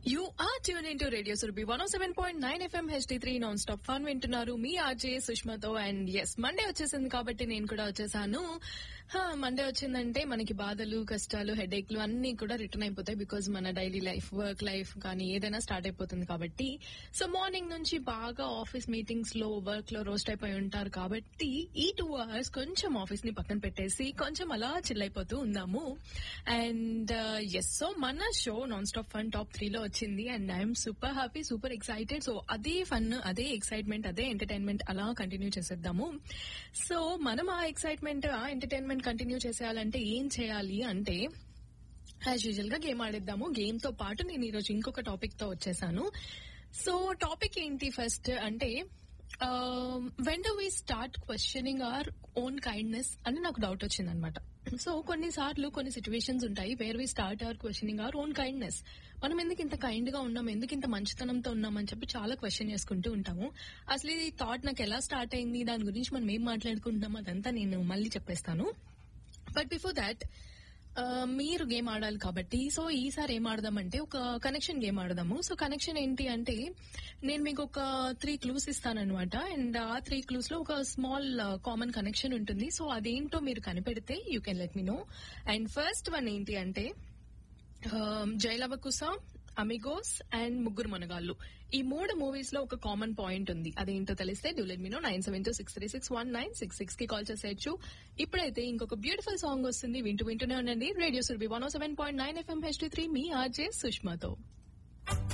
you are tune in to radio Surabhi one seven point nine FM HD three non stop fun వింటున్నారు మీ RJ సుష్మతో and yes Monday వచ్చేసింది కాబట్టి నేను కూడా వచ్చేసాను మండే వచ్చిందంటే మనకి బాధలు కష్టాలు హెడేక్లు అన్ని కూడా రిటర్న్ అయిపోతాయి బికాజ్ మన డైలీ లైఫ్ వర్క్ లైఫ్ కానీ ఏదైనా స్టార్ట్ అయిపోతుంది కాబట్టి సో మార్నింగ్ నుంచి బాగా ఆఫీస్ మీటింగ్స్ లో వర్క్ లో రోస్ట్ అయిపోయి ఉంటారు కాబట్టి ఈ టూ అవర్స్ కొంచెం ఆఫీస్ ని పక్కన పెట్టేసి కొంచెం అలా చిల్ అయిపోతూ ఉందాము అండ్ ఎస్ సో మన show non stop fun top three లో వచ్చింది and I'm super happy super excited so అదే ఫన్ అదే ఎక్సైట్మెంట్ అదే ఎంటర్టైన్మెంట్ అలా కంటిన్యూ చేసేద్దాము సో మనం ఆ ఎక్సైట్మెంట్ ఆ ఎంటర్టైన్మెంట్ కంటిన్యూ చేసేయాలంటే ఏం చేయాలి అంటే యాజ్ యూజువల్ గా గేమ్ ఆడిద్దాము గేమ్ తో పాటు నేను ఈరోజు ఇంకొక టాపిక్ తో వచ్చేసాను సో టాపిక్ ఏంటి ఫస్ట్ అంటే when do we start questioning our own kindness అని నాకు డౌట్ వచ్చింది అనమాట సో కొన్నిసార్లు కొన్ని సిచ్యువేషన్స్ ఉంటాయి where we start our questioning our own kindness మనం ఎందుకు ఇంత కైండ్ గా ఉన్నాం ఎందుకు ఇంత మంచితనంతో ఉన్నాం అని చెప్పి చాలా క్వశ్చన్ చేసుకుంటూ ఉంటాము అసలు ఈ థాట్ నాకు ఎలా స్టార్ట్ అయింది దాని గురించి మనం ఏం మాట్లాడుకుంటున్నాం అదంతా నేను మళ్ళీ చెప్పేస్తాను బట్ బిఫోర్ దాట్ మీరు గేమ్ ఆడాలి కాబట్టి సో ఈసారి ఏం ఆడదామంటే ఒక కనెక్షన్ గేమ్ ఆడదాము సో కనెక్షన్ ఏంటి అంటే నేను మీకు ఒక త్రీ క్లూస్ ఇస్తానన్నమాట అండ్ ఆ త్రీ క్లూస్ లో ఒక స్మాల్ కామన్ కనెక్షన్ ఉంటుంది సో అదేంటో మీరు కనిపెడితే you can let me know and first one ఏంటి అంటే జైలవకుస అమిగోస్ అండ్ ముగ్గురు మనగాళ్ళు ఈ మూడు మూవీస్ లో ఒక కామన్ పాయింట్ ఉంది అదేంటో తెలిస్తే do let me know nine seven two six three six one nine six six కి కాల్ చేసేయచ్చు ఇప్పుడైతే ఇంకొక బ్యూటిఫుల్ సాంగ్ వస్తుంది వింటూ వింటూనే ఉండండి radio Surabhi one seven point nine FM H three మీ ఆర్జే సుష్మాతో